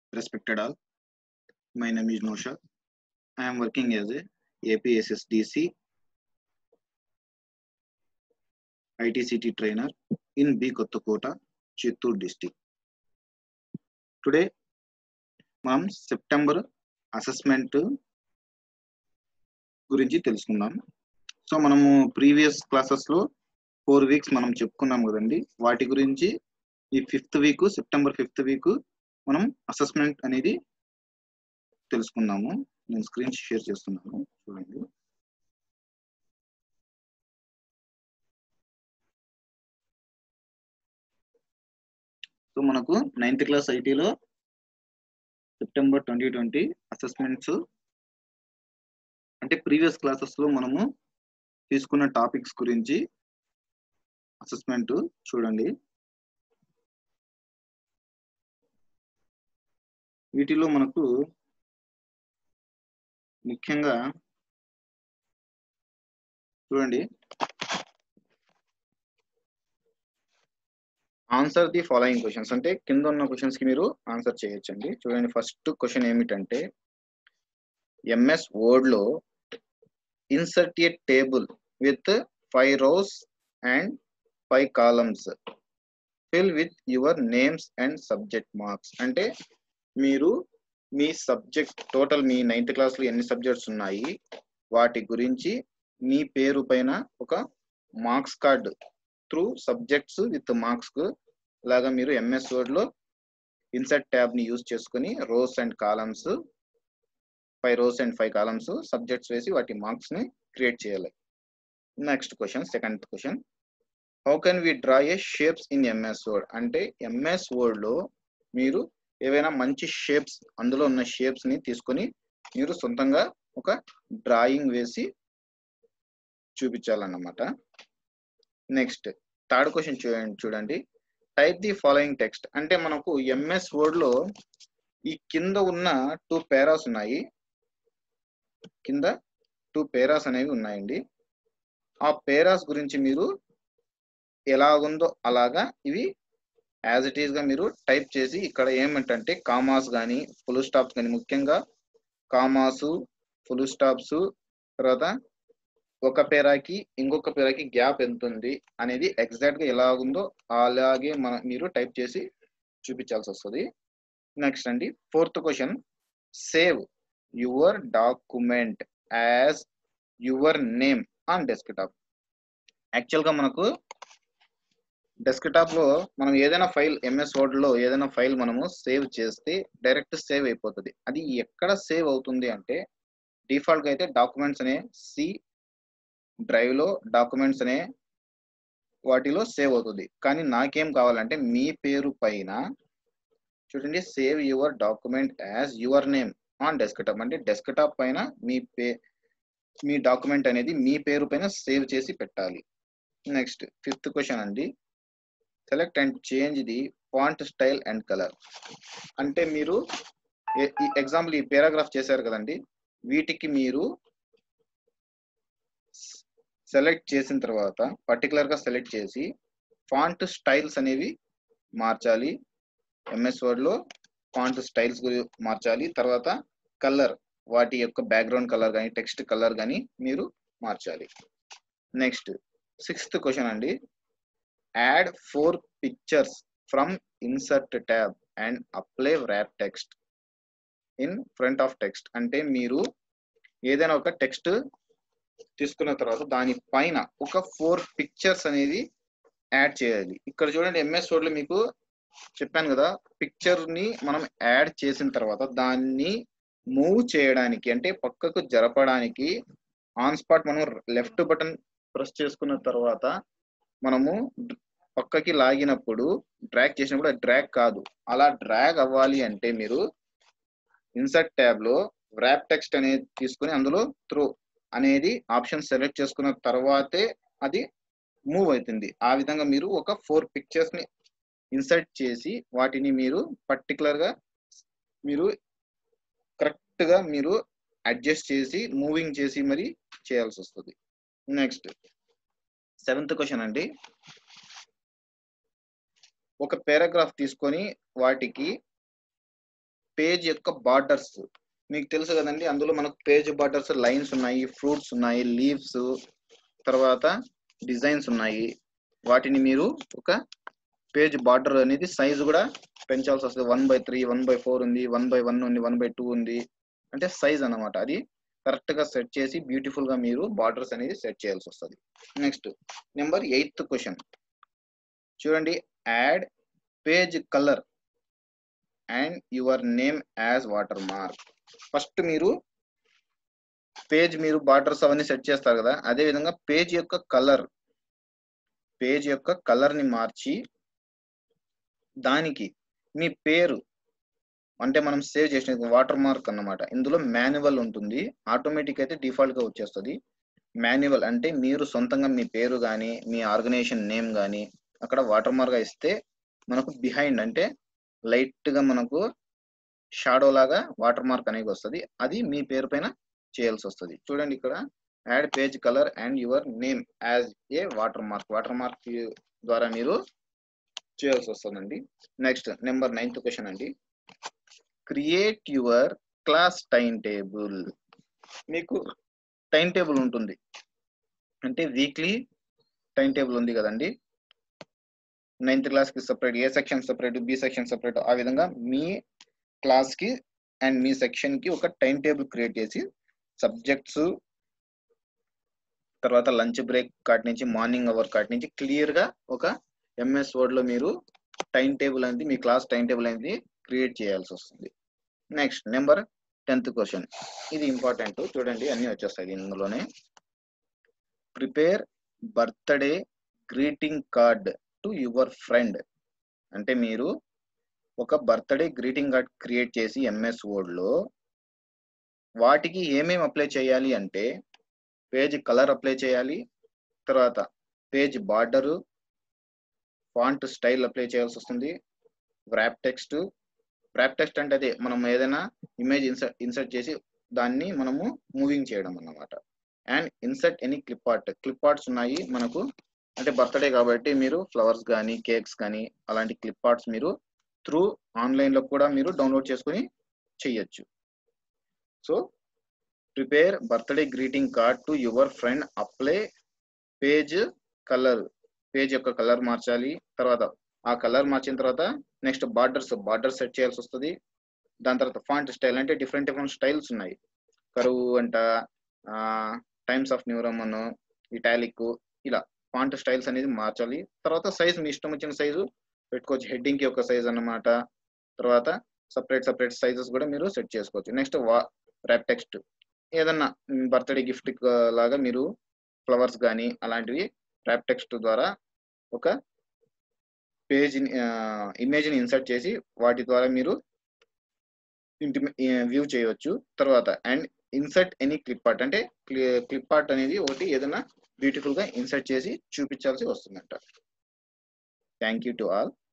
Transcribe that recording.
Respected all, my name is Nosha. I am working as a APSSDC ITCT trainer in B Kottakota, Chittoor district. Today, మనం September assessment గురించి తెలుసుకుందాం so మనము previous క్లాసెస్లో four weeks మనం చెప్పుకున్నాం కదండి వాటి గురించి ఈ fifth week September fifth week మనం అసెస్మెంట్ అనేది తెలుసుకుందాము నేను స్క్రీన్ షేర్ చేస్తున్నాను చూడండి సో మనకు నైన్త్ క్లాస్ ఐటీలో సెప్టెంబర్ ట్వంటీ ట్వంటీ అసెస్మెంట్స్ అంటే ప్రీవియస్ క్లాసెస్లో మనము తీసుకున్న టాపిక్స్ గురించి అసెస్మెంట్ చూడండి వీటిలో మనకు ముఖ్యంగా చూడండి ఆన్సర్ ది ఫాలోయింగ్ క్వశ్చన్స్ అంటే కింద ఉన్న క్వశ్చన్స్ కి మీరు ఆన్సర్ చేయొచ్చండి చూడండి ఫస్ట్ క్వశ్చన్ ఏమిటంటే ఎంఎస్ వర్డ్ లో insert a table with five rows and five columns fill with your names and subject marks అంటే మీరు మీ సబ్జెక్ట్ టోటల్ మీ నైన్త్ క్లాస్లో ఎన్ని సబ్జెక్ట్స్ ఉన్నాయి వాటి గురించి మీ పేరు పైన ఒక marks card through subjects with marks లాగా మీరు ఎంఎస్ వర్డ్ లో ఇన్సర్ట్ ట్యాబ్ ని యూజ్ చేసుకుని rows and columns five rows and five columns subjects వేసి వాటి మార్క్స్ ని క్రియేట్ చేయాలి next question second question how can we draw a shapes in MS word అంటే ఎంఎస్ వర్డ్ లో మీరు ఏవైనా మంచి షేప్స్ అందులో ఉన్న షేప్స్ ని తీసుకొని మీరు సొంతంగా ఒక డ్రాయింగ్ వేసి చూపించాలన్నమాట నెక్స్ట్ థర్డ్ క్వశ్చన్ చూడండి చూడండి టైప్ ది ఫాలోయింగ్ టెక్స్ట్ అంటే మనకు ఎంఎస్ వర్డ్ లో ఈ కింద ఉన్న టూ పేరాస్ ఉన్నాయి కింద టూ పేరాస్ అనేవి ఉన్నాయండి ఆ పేరాస్ గురించి మీరు ఎలాగుందో అలాగా ఇవి యాజ్ ఇట్ ఈస్ గా మీరు టైప్ చేసి ఇక్కడ ఏమిటంటే కామాస్ కానీ ఫుల్ స్టాప్స్ కానీ ముఖ్యంగా కామాసు ఫుల్ స్టాప్స్ తర్వాత ఒక పేరాకి ఇంకొక పేరాకి గ్యాప్ ఎంత ఉంది అనేది ఎగ్జాక్ట్ గా ఎలా ఉందో అలాగే మన మీరు టైప్ చేసి చూపించాల్సి వస్తుంది నెక్స్ట్ అండి fourth question save your document as your name on desktop actual గా మనకు డెస్క్టాప్ లో మనం ఏదైనా ఫైల్ ఎంఎస్ వర్డ్ లో ఏదైనా ఫైల్ మనము సేవ్ చేస్తే డైరెక్ట్ సేవ్ అయిపోతుంది అది ఎక్కడ సేవ్ అవుతుంది అంటే డిఫాల్ట్ గా అయితే డాక్యుమెంట్స్ అనే సి డ్రైవ్ లో డాక్యుమెంట్స్ అనే వాటిలో సేవ్ అవుతుంది కానీ నాకేం కావాలంటే మీ పేరు పైన చూడండి save your document as your name on desktop అంటే డెస్క్టాప్ పైన మీ పే మీ డాక్యుమెంట్ అనేది మీ పేరు పైన సేవ్ చేసి పెట్టాలి నెక్స్ట్ ఫిఫ్త్ క్వశ్చన్ అండి select and change the font style and colour అంటే మీరు ఎగ్జాంపుల్ ఈ పేరాగ్రాఫ్ చేశారు కదండి వీటికి మీరు సెలెక్ట్ చేసిన తర్వాత పర్టికులర్ గా సెలెక్ట్ చేసి ఫాంట్ స్టైల్స్ అనేవి మార్చాలి ఎంఎస్ వర్డ్ లో ఫాంట్ స్టైల్స్ మార్చాలి తర్వాత కలర్ వాటి యొక్క బ్యాక్గ్రౌండ్ కలర్ కానీ టెక్స్ట్ కలర్ కానీ మీరు మార్చాలి నెక్స్ట్ సిక్స్త్ క్వశ్చన్ అండి add four pictures from insert tab and apply wrap text in front of text అంటే మీరు ఏదైనా ఒక టెక్స్ట్ తీసుకున్న తర్వాత దాని పైన ఒక ఫోర్ పిక్చర్స్ అనేది యాడ్ చేయాలి ఇక్కడ చూడండి ఎంఎస్ వర్డ్ లో మీకు చెప్పాను కదా పిక్చర్ ని మనం యాడ్ చేసిన తర్వాత దాన్ని మూవ్ చేయడానికి అంటే పక్కకు జరపడానికి ఆన్ స్పాట్ మనం లెఫ్ట్ బటన్ ప్రెస్ చేసుకున్న తర్వాత మనము పక్కకి లాగినప్పుడు డ్రాగ్ చేసినప్పుడు డ్రాగ్ కాదు అలా డ్రాగ్ అవ్వాలి అంటే మీరు ఇన్సర్ట్ ట్యాబ్ లో ర్యాప్ టెక్స్ట్ అనేది తీసుకుని అందులో త్రో అనేది ఆప్షన్ సెలెక్ట్ చేసుకున్న తర్వాతే అది మూవ్ అవుతుంది ఆ విధంగా మీరు ఒక ఫోర్ పిక్చర్స్ ని ఇన్సర్ట్ చేసి వాటిని మీరు పర్టికులర్ గా మీరు కరెక్ట్ గా మీరు అడ్జస్ట్ చేసి మూవింగ్ చేసి మరి చేయాల్సి వస్తుంది నెక్స్ట్ సెవెంత్ క్వశ్చన్ అండి ఒక పారాగ్రాఫ్ తీసుకొని వాటికి పేజ్ యొక్క బార్డర్స్ మీకు తెలుసు కదండి అందులో మనకు పేజ్ బార్డర్స్ లైన్స్ ఉన్నాయి ఫ్రూట్స్ ఉన్నాయి లీవ్స్ తర్వాత డిజైన్స్ ఉన్నాయి వాటిని మీరు ఒక పేజ్ బార్డర్ అనేది సైజు కూడా పెంచాల్సి వస్తుంది one by three one by four ఉంది వన్ బై వన్ ఉంది వన్ బై టూ ఉంది అంటే సైజ్ అన్నమాట అది కరెక్ట్ గా సెట్ చేసి బ్యూటిఫుల్ గా మీరు బార్డర్స్ అనేది సెట్ చేయాల్సి వస్తుంది నెక్స్ట్ నెంబర్ ఎయిత్ క్వశ్చన్ చూడండి add page colour and your name as watermark first మీరు పేజ్ మీరు బార్డర్స్ అవన్నీ సెట్ చేస్తారు కదా అదే విధంగా పేజ్ యొక్క కలర్ పేజ్ యొక్క కలర్ ని మార్చి దానికి మీ పేరు అంటే మనం సేవ్ చేసిన వాటర్ మార్క్ అన్నమాట ఇందులో మాన్యువల్ ఉంటుంది ఆటోమేటిక్ అయితే డిఫాల్ట్ గా వచ్చేస్తుంది మాన్యువల్ అంటే మీరు సొంతంగా మీ పేరు కానీ మీ ఆర్గనైజేషన్ నేమ్ కానీ అక్కడ వాటర్ మార్క్ గా ఇస్తే మనకు బిహైండ్ అంటే లైట్ గా మనకు షాడో లాగా వాటర్ మార్క్ అనేది వస్తుంది అది మీ పేరు పైన చేయాల్సి వస్తుంది చూడండి ఇక్కడ add page colour and your name as a watermark watermark ద్వారా మీరు చేయాల్సి వస్తుందండి నెక్స్ట్ నెంబర్ నైన్త్ క్వశ్చన్ అండి create your class time table మీకు టైం టేబుల్ ఉంటుంది అంటే వీక్లీ టైం టేబుల్ ఉంది కదండి నైన్త్ క్లాస్ కి separate A section separate B section separate ఆ విధంగా మీ క్లాస్ కి అండ్ మీ సెక్షన్ కి ఒక టైం టేబుల్ క్రియేట్ చేసి సబ్జెక్ట్స్ తర్వాత లంచ్ బ్రేక్ కాటి నుంచి మార్నింగ్ అవర్ కాటి నుంచి క్లియర్ గా ఒక ఎంఎస్ వర్డ్ లో మీరు టైం టేబుల్ అనేది మీ క్లాస్ టైం టేబుల్ అనేది క్రియేట్ చేయాల్సి వస్తుంది నెక్స్ట్ నెంబర్ టెన్త్ క్వశ్చన్ ఇది ఇంపార్టెంట్ చూడండి అన్ని వచ్చేస్తాయి ఇందులోనే prepare birthday greeting card to your friend అంటే మీరు ఒక బర్త్డే గ్రీటింగ్ కార్డ్ క్రియేట్ చేసి ఎంఎస్ వర్డ్ లో వాటికి ఏమేమి అప్లై చేయాలి అంటే పేజ్ కలర్ అప్లై చేయాలి తర్వాత page border font style apply చేయాల్సి వస్తుంది వ్రాప్ టెక్స్ట్ వ్రాప్ టెక్స్ట్ అంటే అదే మనం ఏదైనా ఇమేజ్ ఇన్సర్ట్ ఇన్సర్ట్ చేసి దాన్ని మనము మూవింగ్ చేయడం అన్నమాట and insert any clip art clip arts ఉన్నాయి మనకు అంటే బర్త్డే కాబట్టి మీరు ఫ్లవర్స్ కానీ కేక్స్ కానీ అలాంటి క్లిప్ ఆర్ట్స్ మీరు త్రూ ఆన్లైన్ లో కూడా మీరు డౌన్లోడ్ చేసుకుని చెయ్యొచ్చు so prepare birthday greeting card to your friend apply page colour page యొక్క కలర్ మార్చాలి తర్వాత ఆ కలర్ మార్చిన తర్వాత నెక్స్ట్ బార్డర్స్ బార్డర్ సెట్ చేయాల్సి వస్తుంది దాని తర్వాత ఫాంట్ స్టైల్ అంటే డిఫరెంట్ డిఫరెంట్ స్టైల్స్ ఉన్నాయి కరువు అంట టైమ్స్ ఆఫ్ న్యూరమన్ ఇటాలిక్ ఇలా ఫాంట్ స్టైల్స్ అనేది మార్చాలి తర్వాత సైజ్ మీ ఇష్టం వచ్చిన సైజు పెట్టుకోవచ్చు హెడ్డింగ్ కి ఒక సైజ్ అన్నమాట తర్వాత సపరేట్ సపరేట్ సైజెస్ కూడా మీరు సెట్ చేసుకోవచ్చు నెక్స్ట్ వా ర్యాప్ టెక్స్ట్ ఏదన్నా బర్త్డే గిఫ్ట్ లాగా మీరు ఫ్లవర్స్ కానీ అలాంటివి ర్యాప్ టెక్స్ట్ ద్వారా ఒక పేజ్ ఇమేజ్ ని ఇన్సర్ట్ చేసి వాటి ద్వారా మీరు వ్యూ చేయవచ్చు తర్వాత and insert any clip art అంటే క్లిప్ ఆర్ట్ అనేది ఒకటి ఏదైనా బ్యూటిఫుల్ గా ఇన్సర్ట్ చేసి చూపించాల్సి వస్తుందంట థ్యాంక్ యూ టు ఆల్